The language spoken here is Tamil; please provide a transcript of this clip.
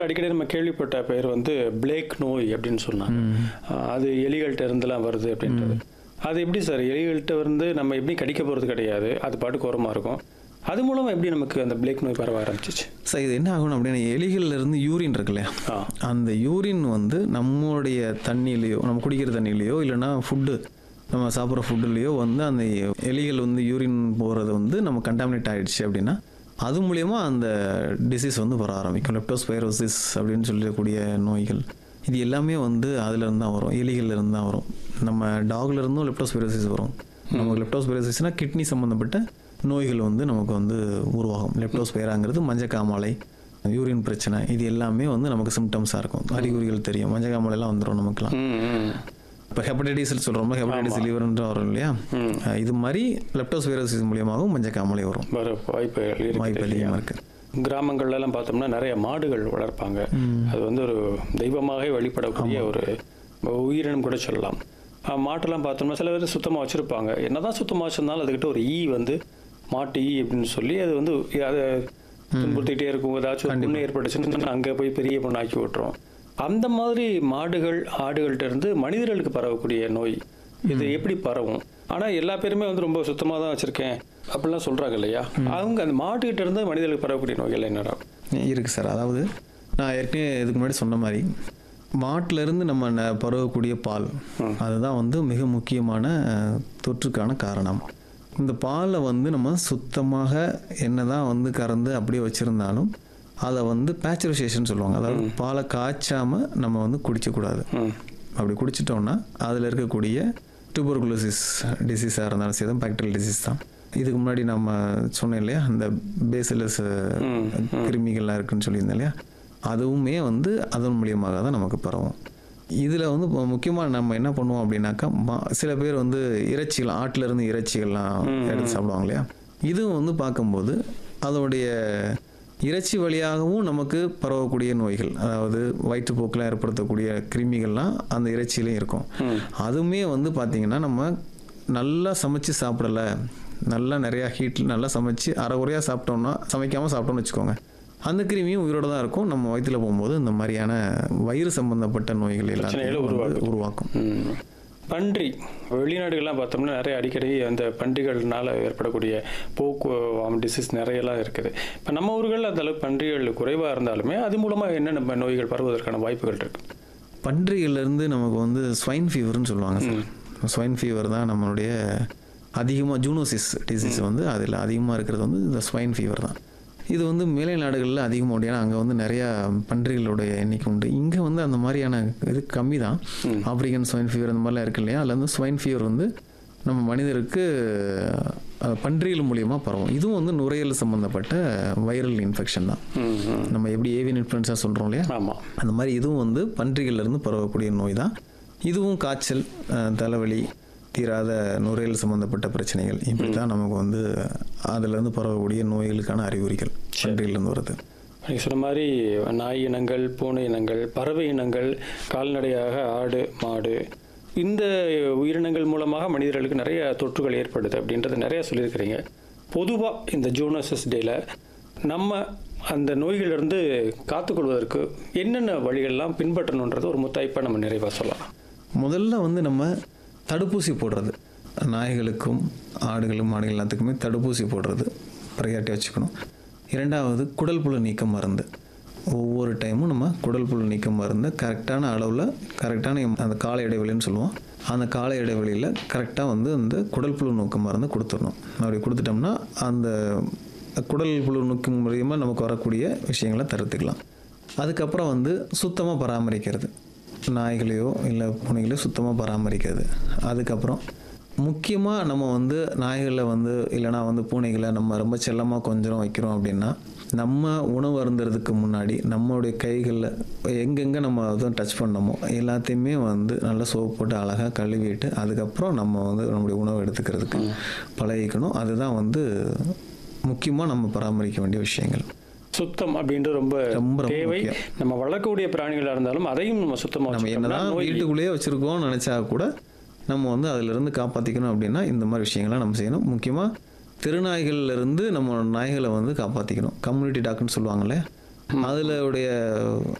அடிக்கடி நம்ம கேள்விப்பட்ட பெயர் வந்து பிளேக் நோய் அப்படின்னு சொன்னாங்க அஹ் அது எலிகள்கிட்ட இருந்தெல்லாம் வருது அப்படின்றது அது எப்படி சார் எலிகள்கிட்ட வந்து நம்ம எப்படி கடிக்க போகிறது கிடையாது அது பாட்டுக்கு ஓரமாக இருக்கும் அது மூலமாக எப்படி நமக்கு அந்த பிளேக் நோய் பரவ ஆரம்பிச்சிச்சு சார் இது என்ன ஆகணும் அப்படின்னா எலிகள்ல இருந்து யூரின் இருக்கு இல்லையா ஆ அந்த யூரின் வந்து நம்மளுடைய தண்ணியிலையோ நம்ம குடிக்கிற தண்ணியிலையோ இல்லைன்னா ஃபுட்டு நம்ம சாப்பிட்ற ஃபுட்டுலேயோ வந்து அந்த எலிகள் வந்து யூரின் போகிறது வந்து நம்ம கண்டாமினேட் ஆயிடுச்சு அப்படின்னா அது மூலயமா அந்த டிசீஸ் வந்து வர ஆரம்பிக்கும் லெப்டோஸ்பைரோசிஸ் அப்படின்னு சொல்லக்கூடிய நோய்கள் இது எல்லாமே வந்து அதுல இருந்து தான் வரும் எலிகள்ல இருந்து தான் வரும் நம்ம டாக்ல இருந்தும் லெப்டோஸ்பைரோசிஸ் வரும் நமக்கு லெப்டோஸ்பைரோசிஸ்னா கிட்னி சம்மந்தப்பட்ட நோய்கள் வந்து நமக்கு வந்து உருவாகும் லெப்டோஸ்பைராங்கிறது மஞ்சக்காமாலை யூரின் பிரச்சனை இது எல்லாமே வந்து நமக்கு சிம்டம்ஸாக இருக்கும் அறிகுறிகள் தெரியும் மஞ்சக்காமலைலாம் வந்துடும் நமக்குலாம் ம் ம் இப்போ ஹெப்படைட்டிஸ் சொல்கிறோம் ஹெப்படைட்டிஸ் லிவர்ன்ற வரும் இல்லையா ம். அஹ் இது மாதிரி லெப்டோஸ்பைரோசிஸ் மூலியமாகவும் மஞ்சக்காமலை வரும் வர வாய்ப்புகள் இருக்குது வாய்ப்பு இல்லையா? அதிகமாக இருக்குது கிராமங்கள்ல எல்லாம் பார்த்தோம்னா நிறைய மாடுகள் வளர்ப்பாங்க அது வந்து ஒரு தெய்வமாகவே வழிபடக்கூடிய ஒரு உயிரினம் கூட சொல்லலாம் அஹ் மாட்டெல்லாம் பார்த்தோம்னா சில பேர் சுத்தமாக வச்சுருப்பாங்க என்னதான் சுத்தமாக வச்சிருந்தாலும் அதுக்கிட்ட ஒரு ஈ வந்து மாட்டு ஈ அப்படின்னு சொல்லி அது வந்து அதை துன்புறுத்திட்டே இருக்கும் ஏதாச்சும் ஒரு புண்ணு ஏற்பட்டுச்சுன்னு அங்கே போய் பெரிய பொண்ணாக்கி விட்டுரும் அந்த மாதிரி மாடுகள் ஆடுகள்கிட்ட இருந்து மனிதர்களுக்கு பரவக்கூடிய நோய் இது எப்படி பரவும் ஆனா எல்லா பேருமே வந்து ரொம்ப சுத்தமா தான் வச்சிருக்கேன் அப்படிலாம் சொல்றாங்க இல்லையா அவங்க அந்த மாட்டுக்கிட்ட இருந்து மனிதர்களுக்கு பரவக்கூடிய நோய்கள் என்னடா இருக்குது சார் அதாவது நான் ஏற்கனவே இதுக்கு முன்னாடி சொன்ன மாதிரி மாட்டுல இருந்து நம்ம ந- பரவக்கூடிய பால் அதுதான் வந்து மிக முக்கியமான அஹ், தொற்றுக்கான காரணம் இந்த பாலை வந்து நம்ம சுத்தமாக என்னதான் வந்து கறந்து அப்படியே வச்சுருந்தாலும் அதை வந்து பேச்சுரைசேஷன் சொல்லுவாங்க அதாவது பாலை காய்ச்சாம நம்ம வந்து குடிக்கக்கூடாது ம் அப்படி குடிச்சிட்டோம்னா அதில் இருக்கக்கூடிய டியூபர்குலோசிஸ் டிசீஸாக இருந்தாலும் சரி பாக்டீரியல் டிசீஸ் தான் இதுக்கு முன்னாடி நம்ம சொன்னோம் இல்லையா அந்த பேசிலஸ் கிருமிகள்லாம் இருக்குன்னு சொல்லியிருந்தோம் இல்லையா அதுவுமே வந்து அதன் மூலியமாக தான் நமக்கு பரவும் இதில் வந்து முக்கியமாக நம்ம என்ன பண்ணுவோம் அப்படின்னாக்கா மா- சில பேர் வந்து இறைச்சிகள் ஆட்டுல இருந்து இறைச்சிகள்லாம் எடுத்து சாப்பிடுவாங்க இல்லையா இதுவும் வந்து பார்க்கும்போது அதோடைய இறைச்சி வழியாகவும் நமக்கு பரவக்கூடிய நோய்கள் அதாவது வயிற்றுப்போக்கெலாம் ஏற்படுத்தக்கூடிய கிருமிகள்லாம் அந்த இறைச்சியிலையும் இருக்கும் அதுவுமே வந்து பார்த்திங்கன்னா நம்ம நல்லா சமைச்சு சாப்பிடல நல்லா நிறையா ஹீட்டில் நல்லா சமைச்சு அரை குறையாக சாப்பிட்டோம்னா சமைக்காமல் சாப்பிட்டோம்னு வச்சுக்கோங்க அந்த கிருமியும் உயிரோட தான் இருக்கும் நம்ம வயிற்றுல போகும்போது இந்த மாதிரியான வயிறு சம்பந்தப்பட்ட நோய்கள் பிரச்சனைகளை எல்லாத்தையும் வந்து உருவாக்கும் ம். பன்றி வெளிநாடுகள்லாம் பார்த்தோம்னா நிறைய அடிக்கடி அந்த பன்றிகள்னால ஏற்படக்கூடிய போக்கு டிசீஸ் நிறையலாம் இருக்குது இப்போ நம்ம ஊர்கள் அந்த அளவுக்கு பன்றிகள் குறைவாக இருந்தாலுமே அது மூலமாக என்னென்ன நோய்கள் பரவுவதற்கான வாய்ப்புகள் இருக்கு பன்றிகள்லேருந்து நமக்கு வந்து ஸ்வைன் ஃபீவர்னு சொல்லுவாங்க சார் ஸ்வைன் ஃபீவர் தான் நம்மளுடைய அதிகமாக ஜூனோசிஸ் டிசீஸ் வந்து அதில் அதிகமாக இருக்கிறது வந்து இந்த ஸ்வைன் ஃபீவர் தான் இது வந்து மேலை நாடுகளில் அதிகமாக உண்டு ஏன்னா அங்கே வந்து நிறையா பன்றிகளுடைய எண்ணிக்கை உண்டு இங்கே வந்து அந்த மாதிரியான இது கம்மி தான் ஆப்ரிக்கன் ஸ்வைன் ஃபீவர் அந்த மாதிரிலாம் இருக்கு இல்லையா அதில் வந்து ஸ்வைன் ஃபீவர் வந்து நம்ம மனிதருக்கு அஹ், பன்றிகள் மூலியமாக பரவும் இதுவும் வந்து நுரையீரல் சம்மந்தப்பட்ட வைரல் இன்ஃபெக்ஷன் தான் ம் ம் நம்ம எப்படி ஏவியன் இன்ஃப்ளூன்ஸா சொல்கிறோம் இல்லையா ஆமாம் அந்த மாதிரி இதுவும் வந்து பன்றிகள்ல இருந்து பரவக்கூடிய நோய் தான் இதுவும் காய்ச்சல் அஹ், தலைவலி தீராத நுரையீரல் சம்பந்தப்பட்ட பிரச்சனைகள் இப்படி தான் நமக்கு வந்து அதுலேருந்து பரவக்கூடிய நோய்களுக்கான அறிகுறிகள் பன்றிகள்லேருந்து வருது நீங்கள் சொன்ன மாதிரி நாய் இனங்கள் பூனை இனங்கள் பறவை இனங்கள் கால்நடையாக ஆடு மாடு இந்த உயிரினங்கள் மூலமாக மனிதர்களுக்கு நிறைய தொற்றுகள் ஏற்படுது அப்படின்றத நிறைய சொல்லியிருக்கிறீங்க பொதுவாக இந்த ஜூனோசஸ் டேல நம்ம அந்த நோய்களிலிருந்து காத்துக்கொள்வதற்கு என்னென்ன வழிகள்லாம் பின்பற்றணுன்றது ஒரு முத்தாய்ப்பாக நம்ம நிறைவாக சொல்லலாம் முதல்ல வந்து நம்ம தடுப்பூசி போடுறது நாய்களுக்கும் ஆடுகளும் மாடுகள் எல்லாத்துக்குமே தடுப்பூசி போடுறது ப்ரையாரிட்டி வச்சுக்கணும் இரண்டாவது குடல் புழு நீக்க மருந்து ஒவ்வொரு டைமும் நம்ம குடல் புழு நீக்க மருந்தை கரெக்டான அளவில் கரெக்டான அந்த கால இடைவெளின்னு சொல்லுவோம் அந்த கால இடைவெளியில் கரெக்டாக வந்து அந்த குடல் புழு நோக்க மருந்தை கொடுத்துடணும் அப்படி கொடுத்துட்டோம்னா அந்த குடல் புழு நோக்கு மூலியமாக நமக்கு வரக்கூடிய விஷயங்களை தடுத்துக்கலாம் அதுக்கப்புறம் வந்து சுத்தமாக பராமரிக்கிறது நாய்களையோ இல்லை பூனைகளையோ சுத்தமாக பராமரிக்கிறது அதுக்கப்புறம் முக்கியமாக நம்ம வந்து நாய்களை வந்து இல்லைனா வந்து பூனைகளை நம்ம ரொம்ப செல்லமாக கொஞ்சம் வைக்கிறோம் அப்படின்னா நம்ம உணவு அருந்துறதுக்கு முன்னாடி நம்மளுடைய கைகளில் எங்கெங்கே நம்ம அதுவும் டச் பண்ணமோ எல்லாத்தையுமே வந்து நல்லா சோப்பு போட்டு அழகாக கழுவிட்டு அதுக்கப்புறம் நம்ம வந்து நம்முடைய உணவு எடுத்துக்கிறதுக்கு பழகிக்கணும் அதுதான் வந்து முக்கியமாக நம்ம பராமரிக்க வேண்டிய விஷயங்கள் சுத்தம் அப்படின்றது ரொம்ப ரொம்ப ரொம்ப தேவை முக்கியம். நம்ம வளர்க்கக்கூடிய பிராணிகளாக இருந்தாலும் அதையும் நம்ம சுத்தமாக நம்ம என்னதான் வீட்டுக்குள்ளேயே வச்சிருக்கோம்னு நினைச்சா கூட நம்ம வந்து அதிலிருந்து காப்பாற்றிக்கணும் அப்படின்னா இந்த மாதிரி விஷயங்கள்லாம் நம்ம செய்யணும் முக்கியமாக திருநாய்கள்ல இருந்து நம்ம நாய்களை வந்து காப்பாற்றிக்கணும் கம்யூனிட்டி டாக்டர்னு சொல்லுவாங்கல்ல அதில் உடைய